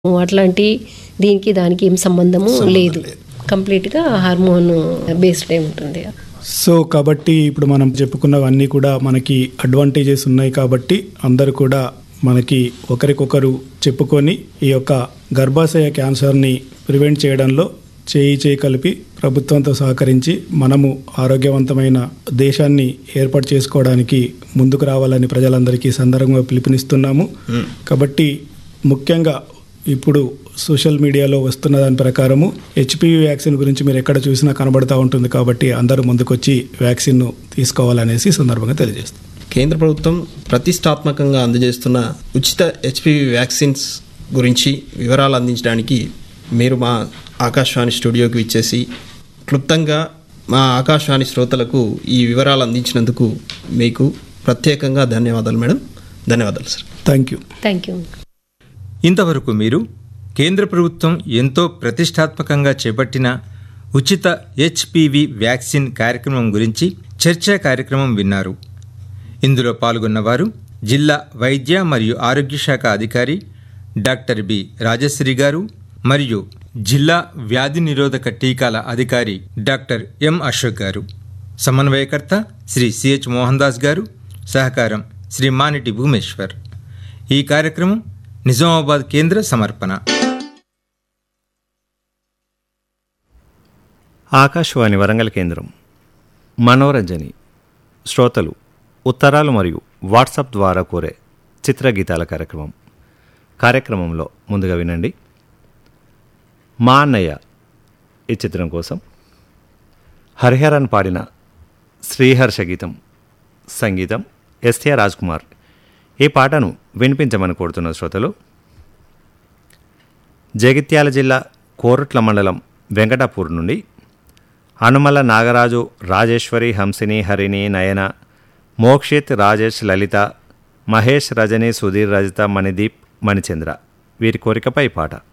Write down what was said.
అట్లాంటి దీనికి దానికి ఏం సంబంధము లేదు కంప్లీట్గా హార్మోన్ బేస్డ్ ఉంటుంది సో కాబట్టి ఇప్పుడు మనం చెప్పుకున్నవన్నీ కూడా మనకి అడ్వాంటేజెస్ ఉన్నాయి కాబట్టి అందరూ కూడా మనకి ఒకరికొకరు చెప్పుకొని ఈ యొక్క గర్భాశయ క్యాన్సర్ని ప్రివెంట్ చేయడంలో చేయి చేయి కలిపి ప్రభుత్వంతో సహకరించి మనము ఆరోగ్యవంతమైన దేశాన్ని ఏర్పాటు చేసుకోవడానికి ముందుకు రావాలని ప్రజలందరికీ సందర్భంగా పిలుపునిస్తున్నాము కాబట్టి ముఖ్యంగా ఇప్పుడు సోషల్ మీడియాలో వస్తున్న దాని ప్రకారము హెచ్పివి వ్యాక్సిన్ గురించి మీరు ఎక్కడ చూసినా కనబడతా ఉంటుంది కాబట్టి అందరూ ముందుకొచ్చి వ్యాక్సిన్ను తీసుకోవాలనేసి ఈ సందర్భంగా తెలియజేస్తాం కేంద్ర ప్రభుత్వం ప్రతిష్టాత్మకంగా అందజేస్తున్న ఉచిత హెచ్పివి వ్యాక్సిన్స్ గురించి వివరాలు అందించడానికి మీరు మా ఆకాశవాణి స్టూడియోకి ఇచ్చేసి క్లుప్తంగా మా ఆకాశవాణి శ్రోతలకు ఈ వివరాలు అందించినందుకు మీకు ప్రత్యేకంగా ధన్యవాదాలు మేడం ధన్యవాదాలు sir thank you thank you ఇంతవరకు మీరు కేంద్ర ప్రభుత్వం ఎంతో ప్రతిష్టాత్మకంగా చేపట్టిన ఉచిత హెచ్పివి వ్యాక్సిన్ కార్యక్రమం గురించి చర్చా కార్యక్రమం విన్నారు ఇందులో పాల్గొన్నవారు జిల్లా వైద్య మరియు ఆరోగ్య శాఖ అధికారి డాక్టర్ బి రాజశ్రీ గారు మరియు జిల్లా వ్యాధి నిరోధక టీకాల అధికారి డాక్టర్ ఎం అశోక్ గారు సమన్వయకర్త శ్రీ సిహెచ్ మోహన్ దాస్ గారు సహకారం శ్రీ మానిటి భూమేశ్వర్ ఈ కార్యక్రమం నిజామాబాద్ కేంద్ర సమర్పణ ఆకాశవాణి వరంగల్ కేంద్రం మనోరంజని శ్రోతలు ఉత్తరాలు మరియు వాట్సాప్ ద్వారా కోరే చిత్రగీతాల కార్యక్రమం కార్యక్రమంలో ముందుగా వినండి మా అన్నయ్య ఈ చిత్రం కోసం హరిహరన్ పాడిన శ్రీహర్ష గీతం సంగీతం ఎస్టీఆర్ రాజ్ కుమార్ ఈ పాటను వినిపించమని కోరుతున్న శ్రోతలు జగిత్యాల జిల్లా కోరుట్ల మండలం వెంకటాపూర్ నుండి అనుమల నాగరాజు రాజేశ్వరి హంసిని హరిణి నయన మోక్షిత్ రాజేష్ లలిత మహేష్ రజని సుధీర్ రజిత మణిదీప్ మణిచంద్ర వీరి కోరికపై పాట